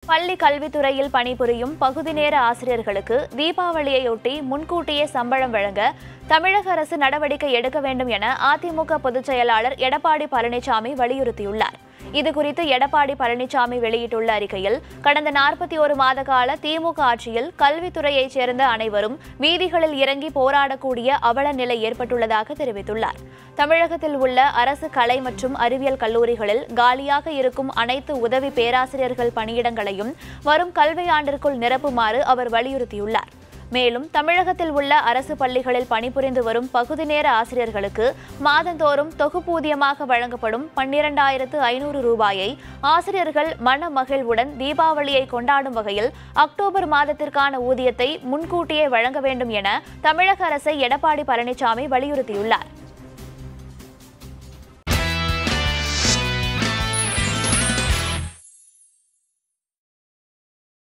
பள்ளி கல்வித்துறையில் பணிபுரியும் பகுதி நேர ஆசிரியர்களுக்கு தீபாவளியையொட்டி முன்கூட்டியே சம்பளம் வழங்க தமிழக அரசு நடவடிக்கை எடுக்க வேண்டும் என அதிமுக பொதுச் செயலாளர் எடப்பாடி பழனிசாமி வலியுறுத்தியுள்ளார் இதுகுறித்து எடப்பாடி பழனிசாமி வெளியிட்டுள்ள அறிக்கையில் கடந்த நாற்பத்தி ஒரு மாத கால திமுக ஆட்சியில் கல்வித்துறையைச் சேர்ந்த அனைவரும் வீதிகளில் இறங்கி போராடக்கூடிய அவல நிலை ஏற்பட்டுள்ளதாக தெரிவித்துள்ளார் தமிழகத்தில் உள்ள அரசு கலை மற்றும் அறிவியல் கல்லூரிகளில் காலியாக இருக்கும் அனைத்து உதவி பேராசிரியர்கள் பணியிடங்களையும் வரும் கல்வியாண்டிற்குள் நிரப்புமாறு அவர் வலியுறுத்தியுள்ளார் மேலும் தமிழகத்தில் உள்ள அரசு பள்ளிகளில் பணிபுரிந்து வரும் பகுதி நேர ஆசிரியர்களுக்கு மாதந்தோறும் தொகுப்பூதியமாக வழங்கப்படும் பன்னிரண்டாயிரத்து ஐநூறு ரூபாயை ஆசிரியர்கள் மன மகிழ்வுடன் தீபாவளியை கொண்டாடும் வகையில் அக்டோபர் மாதத்திற்கான ஊதியத்தை முன்கூட்டியே வழங்க வேண்டும் என தமிழக அரசை எடப்பாடி பழனிசாமி வலியுறுத்தியுள்ளார்